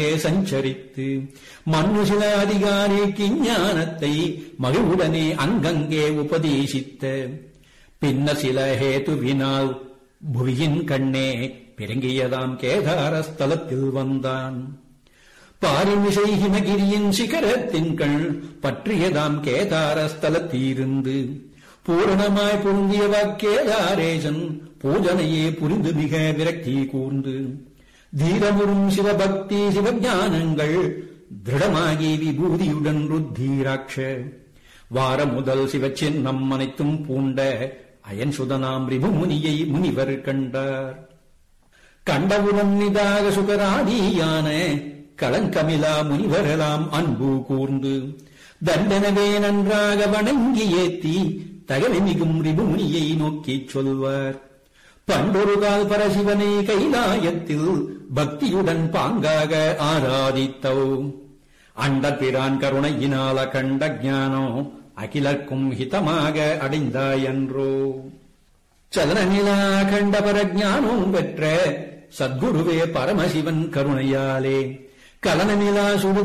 சஞ்சரித்து மண்ணு சில அதிகாரிக்கு ஞானத்தை மகிழ்வுடனே அங்கங்கே உபதேசித்த பின்ன சில ஹேதுவினால் புவியின் கண்ணே பிறங்கியதாம் கேதார ஸ்தலத்தில் வந்தான் பாரிமிசை ஹிமகிரியின் சிகரத்தின் கண் பற்றியதாம் கேதார ஸ்தலத்தீருந்து பூரணமாய் பொருந்திய வாக்கேதாரேசன் பூஜனையே புரிந்து மிக விரக்தி கூர்ந்து தீரமுறும் சிவபக்தி சிவஞானங்கள் திருடமாகி விபூதியுடன் ருத்தீராட்ச வார முதல் சிவச்சின்னம் அனைத்தும் பூண்ட அயன் சுதனாம் ரிபுமுனியை முனிவர் கண்டார் கண்டவுடன் நிதாக சுகராதியான களங்கமிலா முனிவரெல்லாம் அன்பு கூர்ந்து தண்டனவே நன்றாக வணங்கி ஏத்தி தகவை மிகும் ரிபுமுனியை நோக்கிச் சொல்வார் பண்டொரு கால் பரசிவனை கைலாயத்தில் பக்தியுடன் பாங்காக ஆராதித்தோ அண்ட பிரான் கருணையினால கண்ட ஞானோ அகிலர்க்கும் ஹிதமாக அடைந்தாயன்றோ சலனநிலா கண்ட பரஜானம் பெற்ற சத்குருவே பரமசிவன் கருணையாலே கலனநிலா சுடு